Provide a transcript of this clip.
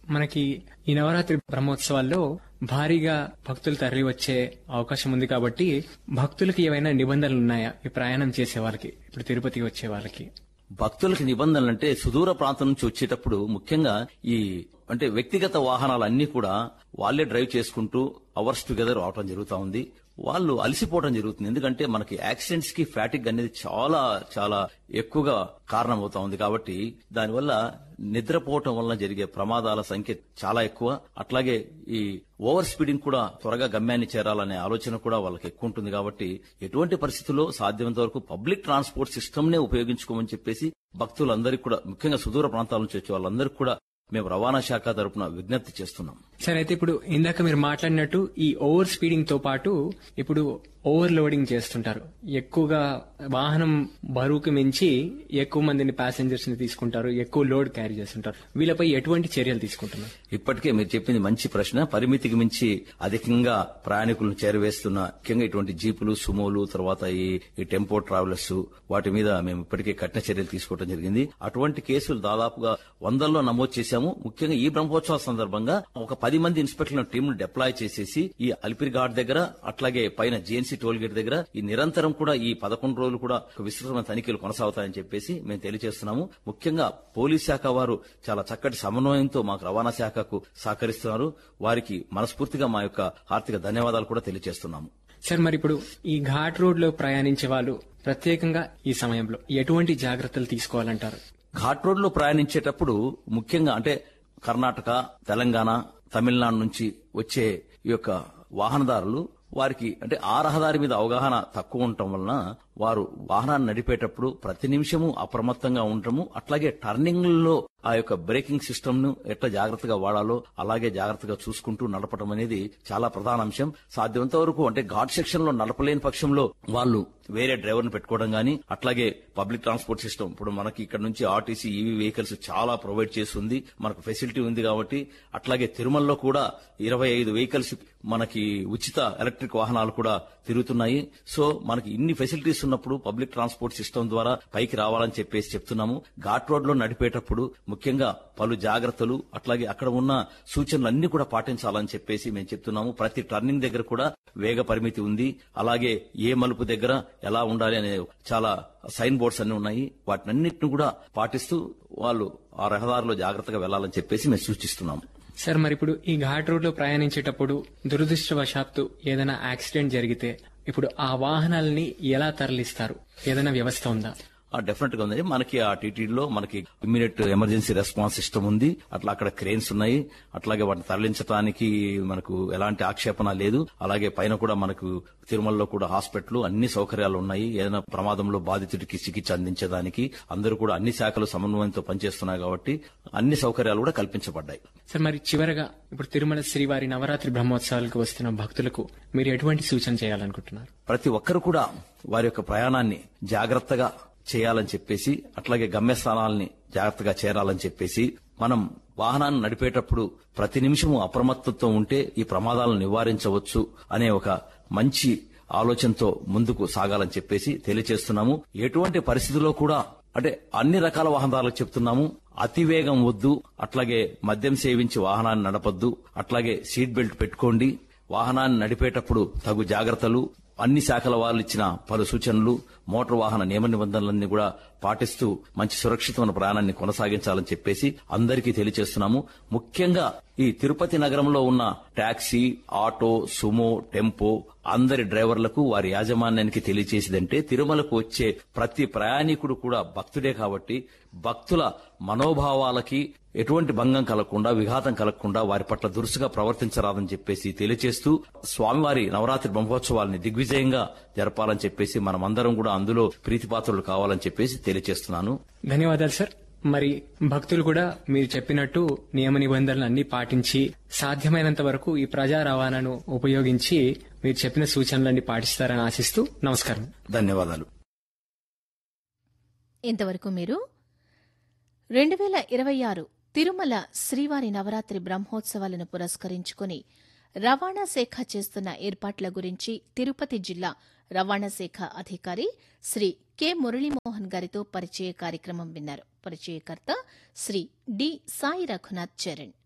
మనకి ఈ నవరాత్రి బ్రహ్మోత్సవాల్లో భారీగా భక్తులు తరలి వచ్చే అవకాశం ఉంది కాబట్టి భక్తులకి ఏవైనా నిబంధనలు ఉన్నాయా ఈ ప్రయాణం చేసే వాళ్ళకి ఇప్పుడు తిరుపతికి వచ్చే వాళ్ళకి భక్తులకి నిబంధనలు అంటే సుదూర ప్రాంతం నుంచి వచ్చేటప్పుడు ముఖ్యంగా ఈ అంటే వ్యక్తిగత వాహనాలన్నీ కూడా వాళ్ళే డ్రైవ్ చేసుకుంటూ అవర్స్ టుగెదర్ అవటం జరుగుతా ఉంది వాళ్ళు అలసిపోవడం జరుగుతుంది ఎందుకంటే మనకి యాక్సిడెంట్స్ కి ఫ్యాటిక్ అనేది చాలా చాలా ఎక్కువగా కారణమవుతా ఉంది కాబట్టి దానివల్ల నిద్రపోవటం వలన జరిగే ప్రమాదాల సంఖ్య చాలా ఎక్కువ అట్లాగే ఈ ఓవర్ స్పీడింగ్ కూడా త్వరగా గమ్యాన్ని చేరాలనే ఆలోచన కూడా వాళ్ళకి ఎక్కువ ఉంటుంది కాబట్టి ఎటువంటి పరిస్థితుల్లో సాధ్యమైనంత వరకు పబ్లిక్ ట్రాన్స్పోర్ట్ సిస్టమ్ నే ఉపయోగించుకోమని చెప్పేసి భక్తులందరికీ కూడా ముఖ్యంగా సుదూర ప్రాంతాల నుంచి వచ్చే వాళ్ళందరికీ కూడా మేము రవాణా శాఖ తరపున విజ్ఞప్తి చేస్తున్నాం సరే అయితే ఇప్పుడు ఇందాక మీరు మాట్లాడినట్టు ఈ ఓవర్ స్పీడింగ్ తో పాటు ఇప్పుడు ఓవర్ లోడింగ్ చేస్తుంటారు ఎక్కువగా వాహనం బరువుకు మించి ఎక్కువ మందిని ప్యాసింజర్స్ ని తీసుకుంటారు ఎక్కువ లోడ్ క్యారీ చేస్తుంటారు వీళ్ళపై ఎటువంటి చర్యలు తీసుకుంటున్నారు ఇప్పటికే మీరు చెప్పింది మంచి ప్రశ్న పరిమితికి మించి అధికంగా ప్రయాణికులను చేరవేస్తున్న ముఖ్యంగా ఇటువంటి జీపులు సుమోలు తర్వాత ఈ ఈ టెంపో ట్రావెలర్స్ వాటి మీద మేము ఇప్పటికే కఠిన చర్యలు తీసుకోవడం జరిగింది అటువంటి కేసులు దాదాపుగా వందల్లో నమోదు చేశాము ముఖ్యంగా ఈ బ్రహ్మోత్సవ సందర్భంగా ఒక పది మంది ఇన్స్పెక్టర్ల టీంను డిప్లాయ్ చేసేసి ఈ అలిపిరి ఘాట్ దగ్గర అట్లాగే పైన జేఎన్సీ టోల్ గేట్ దగ్గర ఈ నిరంతరం కూడా ఈ పదకొండు రోజులు కూడా ఒక విస్తృతమైన తనిఖీలు కొనసాగుతాయని చెప్పేసి మేము తెలియజేస్తున్నాము ముఖ్యంగా పోలీస్ శాఖ వారు చాలా చక్కటి సమన్వయంతో మాకు రవాణా శాఖకు సహకరిస్తున్నారు వారికి మనస్ఫూర్తిగా మా యొక్క ఆర్థిక ధన్యవాదాలు కూడా తెలియజేస్తున్నాము సార్ మరి ఇప్పుడు ఈ ఘాట్ రోడ్ లో ప్రయాణించే వాళ్ళు ప్రత్యేకంగా ఈ సమయంలో ఎటువంటి జాగ్రత్తలు తీసుకోవాలంటారు ఘాట్ రోడ్ లో ప్రయాణించేటప్పుడు ముఖ్యంగా అంటే కర్ణాటక తెలంగాణ తమిళనాడు నుంచి వచ్చే ఈ యొక్క వాహనదారులు వారికి అంటే ఆ రహదారి మీద అవగాహన తక్కువ ఉండటం వలన వారు వాహనాన్ని నడిపేటప్పుడు ప్రతి నిమిషము అప్రమత్తంగా ఉండటము అట్లాగే టర్నింగ్లలో ఆ యొక్క బ్రేకింగ్ సిస్టమ్ ను ఎట్లా జాగ్రత్తగా వాడాలో అలాగే జాగ్రత్తగా చూసుకుంటూ నడపడం అనేది చాలా ప్రధాన అంశం సాధ్యమంత వరకు అంటే ఘాట్ సెక్షన్ లో నడపలేని పక్షంలో వాళ్ళు వేరే డ్రైవర్ ని పెట్టుకోవడం గానీ అట్లాగే పబ్లిక్ ట్రాన్స్పోర్ట్ సిస్టమ్ ఇప్పుడు మనకి ఇక్కడ నుంచి ఆర్టీసీ ఈవీ వెహికల్స్ చాలా ప్రొవైడ్ చేస్తుంది మనకు ఫెసిలిటీ ఉంది కాబట్టి అట్లాగే తిరుమలలో కూడా ఇరవై ఐదు వెహికల్స్ మనకి ఉచిత ఎలక్ట్రిక్ వాహనాలు కూడా తిరుగుతున్నాయి సో మనకి ఇన్ని ఫెసిలిటీస్ ఉన్నప్పుడు పబ్లిక్ ట్రాన్స్పోర్ట్ సిస్టమ్ ద్వారా పైకి రావాలని చెప్పేసి చెప్తున్నాము ఘాట్ రోడ్ లో నడిపేటప్పుడు ముఖ్యంగా పలు జాగ్రత్తలు అట్లాగే అక్కడ ఉన్న సూచనలు అన్ని కూడా పాటించాలని చెప్పేసి మేము చెప్తున్నాము ప్రతి టర్నింగ్ దగ్గర కూడా వేగ పరిమితి ఉంది అలాగే ఏ మలుపు దగ్గర ఎలా ఉండాలి అనే చాలా సైన్ బోర్డ్స్ అన్ని ఉన్నాయి వాటినన్నిటిని కూడా పాటిస్తూ వాళ్ళు ఆ రహదారిలో జాగ్రత్తగా వెళ్లాలని చెప్పేసి మేము సూచిస్తున్నాము సార్ మరి ఇప్పుడు ఈ ఘాట్ రోడ్ లో ప్రయాణించేటప్పుడు దురదృష్టవశాత్తు ఏదైనా యాక్సిడెంట్ జరిగితే ఇప్పుడు ఆ వాహనాలని ఎలా తరలిస్తారు ఏదైనా వ్యవస్థ ఉందా డెఫినెట్ గా ఉంది మనకి ఆ టీటీడీలో మనకి ఇమ్మీడియట్ ఎమర్జెన్సీ రెస్పాన్స్ సిస్టమ్ ఉంది అట్లా అక్కడ క్రేన్స్ ఉన్నాయి అట్లాగే వాటిని తరలించడానికి మనకు ఎలాంటి ఆక్షేపణ లేదు అలాగే పైన కూడా మనకు తిరుమలలో కూడా హాస్పిటల్ అన్ని సౌకర్యాలు ఉన్నాయి ఏదైనా ప్రమాదంలో బాధితుడికి చికిత్స అందించడానికి అందరూ కూడా అన్ని శాఖలు సమన్వయంతో పనిచేస్తున్నాయి కాబట్టి అన్ని సౌకర్యాలు కూడా కల్పించబడ్డాయి సార్ మరి చివరగా ఇప్పుడు తిరుమల శ్రీవారి నవరాత్రి బ్రహ్మోత్సవాలకు వస్తున్న భక్తులకు మీరు ఎటువంటి సూచన చేయాలనుకుంటున్నారు ప్రతి ఒక్కరు కూడా వారి యొక్క ప్రయాణాన్ని జాగ్రత్తగా చేయాలని చెప్పేసి అట్లాగే గమ్యస్థానాల్ని జాగ్రత్తగా చేరాలని చెప్పేసి మనం వాహనాన్ని నడిపేటప్పుడు ప్రతి నిమిషము అప్రమత్తతో ఉంటే ఈ ప్రమాదాలను నివారించవచ్చు అనే ఒక మంచి ఆలోచనతో ముందుకు సాగాలని చెప్పేసి తెలియజేస్తున్నాము ఎటువంటి పరిస్థితుల్లో కూడా అంటే అన్ని రకాల వాహనదారులకు చెప్తున్నాము అతివేగం వద్దు అట్లాగే మద్యం సేవించి వాహనాన్ని నడపొద్దు అట్లాగే సీట్ బెల్ట్ పెట్టుకోండి వాహనాన్ని నడిపేటప్పుడు తగు జాగ్రత్తలు అన్ని శాఖల వాళ్ళు ఇచ్చిన పలు సూచనలు మోటార్ వాహన నియమ నిబంధనలన్నీ కూడా పాటిస్తూ మంచి సురక్షితమైన ప్రయాణాన్ని కొనసాగించాలని చెప్పేసి అందరికీ తెలియజేస్తున్నాము ముఖ్యంగా ఈ తిరుపతి నగరంలో ఉన్న టాక్సీ ఆటో సుమో టెంపో అందరి డ్రైవర్లకు వారి యాజమాన్యానికి తెలియచేసేదంటే తిరుమలకు వచ్చే ప్రతి ప్రయాణికుడు కూడా భక్తుడే కాబట్టి భక్తుల మనోభావాలకి ఎటువంటి భంగం కలగకుండా విఘాతం కలగకుండా వారి పట్ల దురుసుగా ప్రవర్తించరాదని చెప్పేసి తెలియచేస్తూ స్వామివారి నవరాత్రి బ్రహ్మోత్సవాల్ని దిగ్విజయంగా జరపాలని చెప్పేసి మనమందరం కూడా అందులో ప్రీతిపాత్రులు కావాలని చెప్పేసి తెలియచేస్తున్నాను ధన్యవాదాలు సార్ మరి భక్తులు కూడా మీరు చెప్పినట్టు నియమ నిబంధనలు అన్ని పాటించి సాధ్యమైనంత వరకు ఈ ప్రజా రవాణాను ఉపయోగించి మీరు చెప్పిన సూచనలన్నీ పాటిస్తారని ఆశిస్తూ నమస్కారం ధన్యవాదాలు ఇంతవరకు మీరు రెండు వేల ఇరవై ఆరు తిరుమల శ్రీవారి నవరాత్రి బ్రహ్మోత్సవాలను పురస్కరించుకుని రవాణా శాఖ చేస్తున్న ఏర్పాట్ల గురించి తిరుపతి జిల్లా రవాణా శాఖ అధికారి శ్రీ కె మురళీమోహన్ గారితో పరిచయ కార్యక్రమం విన్నారు పరిచయకర్త శ్రీ డి సాయి రఘునాథ్ చరణ్